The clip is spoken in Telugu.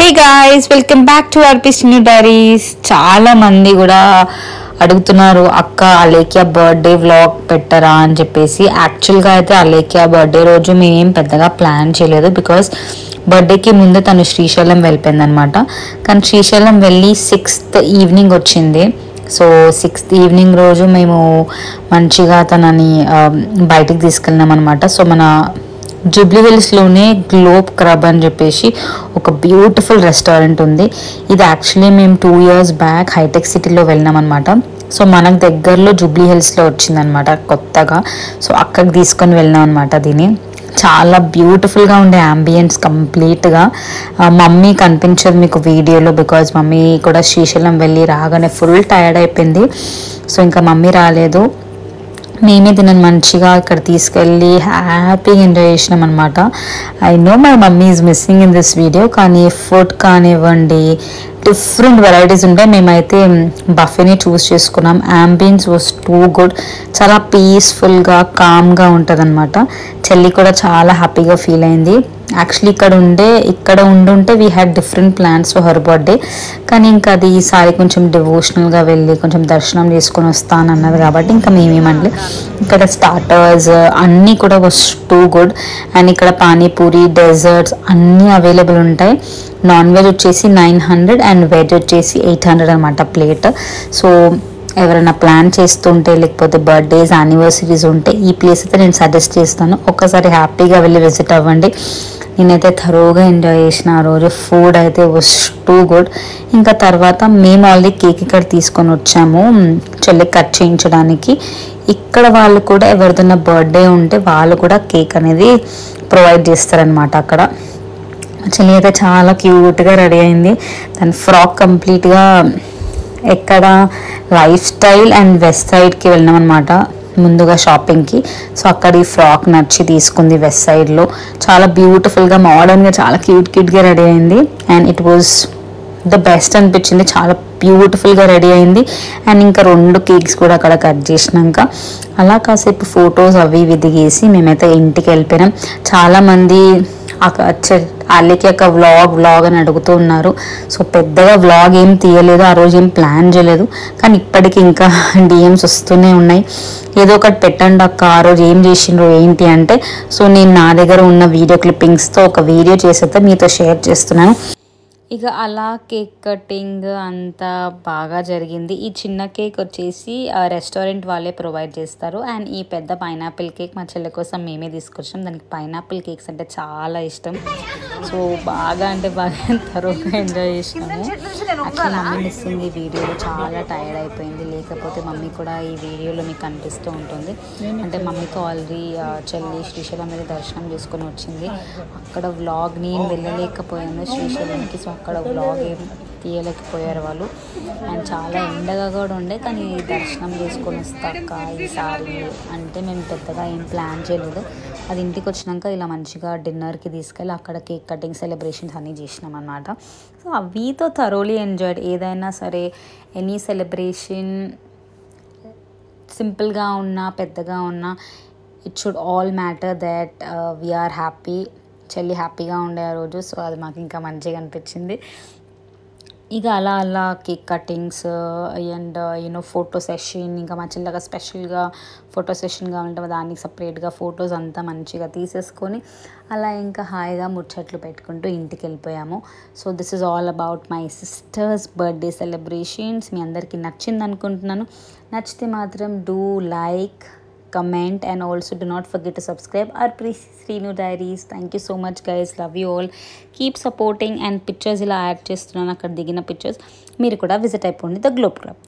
గాయ్స్ వెల్కమ్ బ్యాక్ టు ఆర్పిస్ట్ న్యూ డైరీస్ చాలా మంది కూడా అడుగుతున్నారు అక్క అలేఖ్య బర్త్డే వ్లాగ్ పెట్టరా అని చెప్పేసి యాక్చువల్గా అయితే అలేఖ్య బర్త్డే రోజు మేమేం పెద్దగా ప్లాన్ చేయలేదు బికాస్ బర్త్డేకి ముందు తను శ్రీశైలం వెళ్ళిపోయింది అనమాట కానీ శ్రీశైలం వెళ్ళి సిక్స్త్ ఈవినింగ్ వచ్చింది సో సిక్స్త్ ఈవినింగ్ రోజు మేము మంచిగా తనని ఆ, బయటికి తీసుకెళ్ళినాం అనమాట సో మన జూబ్లీ హిల్స్లోనే గ్లోబ్ క్రబ్ అని చెప్పేసి ఒక బ్యూటిఫుల్ రెస్టారెంట్ ఉంది ఇది యాక్చువల్లీ మేము టూ ఇయర్స్ బ్యాక్ హైటెక్ సిటీలో వెళ్ళినాం అనమాట సో మనకు దగ్గరలో జూబ్లీ హిల్స్లో వచ్చిందనమాట కొత్తగా సో అక్కడికి తీసుకొని వెళ్ళినాం అనమాట దీన్ని చాలా బ్యూటిఫుల్గా ఉండే అంబియన్స్ కంప్లీట్గా మమ్మీ కనిపించదు మీకు వీడియోలో బికాజ్ మమ్మీ కూడా శ్రీశైలం వెళ్ళి రాగానే ఫుల్ టైర్డ్ అయిపోయింది సో ఇంకా మమ్మీ రాలేదు మేమే దీనిని మంచిగా ఇక్కడ తీసుకెళ్ళి హ్యాపీగా ఎంజాయ్ చేసినాం అనమాట I know my mummy is missing in this video కానీ ఫుడ్ కానివ్వండి డిఫరెంట్ వెరైటీస్ ఉంటాయి మేమైతే బఫేని చూస్ చేసుకున్నాం అంబియన్స్ వాస్ టూ గుడ్ చాలా పీస్ఫుల్గా కామ్గా ఉంటుంది అనమాట చెల్లి కూడా చాలా హ్యాపీగా ఫీల్ అయింది యాక్చువల్లీ ఇక్కడ ఉండే ఇక్కడ ఉండుంటే we had different plans for her birthday కానీ ఇంకా అది ఈసారి కొంచెం డివోషనల్గా వెళ్ళి కొంచెం దర్శనం చేసుకొని వస్తాను అన్నది కాబట్టి ఇంకా మేమేమంటే ఇక్కడ స్టార్టర్స్ అన్నీ కూడా వాస్ టూ గుడ్ అండ్ ఇక్కడ పానీపూరి డెజర్ట్స్ అన్నీ అవైలబుల్ ఉంటాయి నాన్ వెజ్ వచ్చేసి నైన్ హండ్రెడ్ అండ్ వెజ్ వచ్చేసి ఎయిట్ హండ్రెడ్ అనమాట ప్లేట్ సో ఎవరైనా ప్లాన్ చేస్తుంటే లేకపోతే బర్త్డేస్ యానివర్సరీస్ ఉంటే ఈ ప్లేస్ అయితే నేను సజెస్ట్ చేస్తాను ఒక్కసారి హ్యాపీగా వెళ్ళి విజిట్ అవ్వండి నేనైతే థరోగా ఎంజాయ్ చేసిన ఆ రోజు ఫుడ్ అయితే వాస్ టూ గుడ్ ఇంకా తర్వాత మేము ఆల్రెడీ కేక్ ఇక్కడ తీసుకొని వచ్చాము చెల్లికి కట్ చేయించడానికి ఇక్కడ వాళ్ళు కూడా ఎవరిదైనా బర్త్డే ఉంటే వాళ్ళు కూడా కేక్ అనేది ప్రొవైడ్ చేస్తారనమాట అక్కడ చెల్లి అయితే చాలా క్యూట్గా రెడీ అయింది దాని ఫ్రాక్ కంప్లీట్గా ఎక్కడ లైఫ్ స్టైల్ అండ్ వెస్ట్ సైడ్కి వెళ్ళినాం అనమాట ముందుగా షాపింగ్కి సో అక్కడ ఈ ఫ్రాక్ నచ్చి తీసుకుంది వెస్ట్ సైడ్లో చాలా బ్యూటిఫుల్గా మోడర్న్గా చాలా క్యూట్ క్యూట్గా రెడీ అయింది and it was the best అనిపించింది చాలా బ్యూటిఫుల్గా రెడీ అయింది అండ్ ఇంకా రెండు కేక్స్ కూడా అక్కడ కట్ చేసినాక అలా కాసేపు ఫొటోస్ అవి ఇవి దిగేసి మేమైతే ఇంటికి వెళ్ళిపోయినాం చాలామంది అల్లకి ఒక వ్లాగ్ వ్లాగ్ అని అడుగుతూ ఉన్నారు సో పెద్దగా వ్లాగ్ ఏం తీయలేదు ఆ రోజు ఏం ప్లాన్ చేయలేదు కానీ ఇప్పటికి ఇంకా డిఎమ్స్ వస్తూనే ఉన్నాయి ఏదో ఒకటి పెట్టండి అక్క ఆ రోజు ఏం చేసిండ్రు ఏంటి అంటే సో నేను నా దగ్గర ఉన్న వీడియో క్లిప్పింగ్స్తో ఒక వీడియో చేసేస్తే మీతో షేర్ చేస్తున్నాను ఇక అలా కేక్ కటింగ్ అంతా బాగా జరిగింది ఈ చిన్న కేక్ వచ్చేసి ఆ, రెస్టారెంట్ వాళ్ళే ప్రొవైడ్ చేస్తారు అండ్ ఈ పెద్ద పైనాపిల్ కేక్ మా చెల్లె కోసం మేమే తీసుకొచ్చాం దానికి పైనాపిల్ కేక్స్ అంటే చాలా ఇష్టం సో బాగా అంటే బాగా తరువుగా ఎంజాయ్ చేసినాము యాక్చువల్లీ మమ్మీ మిస్సింగ్ ఈ వీడియోలో చాలా టైర్డ్ అయిపోయింది లేకపోతే మమ్మీ కూడా ఈ వీడియోలో మీకు కనిపిస్తూ ఉంటుంది అంటే మమ్మీతో ఆల్రెడీ చెల్లి శ్రీశైలం వెళ్ళి దర్శనం చేసుకొని వచ్చింది అక్కడ వ్లాగ్ నేను వెళ్ళలేకపోయాను శ్రీశైలంకి సో అక్కడ వ్లాగ్ ఏం తీయలేకపోయారు వాళ్ళు అండ్ చాలా ఎండగా కూడా ఉండే కానీ దర్శనం చేసుకొని వస్తాక ఈసారి అంటే మేము పెద్దగా ఏం ప్లాన్ చేయలేదు అది ఇంటికి వచ్చినాక ఇలా మంచిగా డిన్నర్కి తీసుకెళ్ళి అక్కడ కేక్ కటింగ్ సెలబ్రేషన్స్ అన్నీ చేసినాం అనమాట సో అవితో థరోలీ ఎంజాయ్డ్ ఏదైనా సరే ఎనీ సెలబ్రేషన్ సింపుల్గా ఉన్నా పెద్దగా ఉన్నా it should all matter that we are happy చెల్లి హ్యాపీగా ఉండే ఆ రోజు సో అది మాకు ఇంకా మంచిగా అనిపించింది ఇక అలా అలా cake cuttings and you know photo session ఇంకా మా చిల్లగా స్పెషల్గా ఫోటో సెషన్ కావాలంటే దానికి సపరేట్గా ఫొటోస్ అంతా మంచిగా తీసేసుకొని అలా ఇంకా హాయిగా ముచ్చట్లు పెట్టుకుంటూ ఇంటికి వెళ్ళిపోయాము so this is all about my sister's birthday celebrations మీ అందరికీ నచ్చింది అనుకుంటున్నాను నచ్చితే మాత్రం do like comment and also do not forget to subscribe our pre Srinu diaries thank you so much guys love you all keep supporting and pictures ఇలా యాడ్ చేస్తున్నాను అక్కడ దిగిన పిక్చర్స్ మీరు కూడా విజిట్ అయిపోండి ద గ్లోబ్ క్లబ్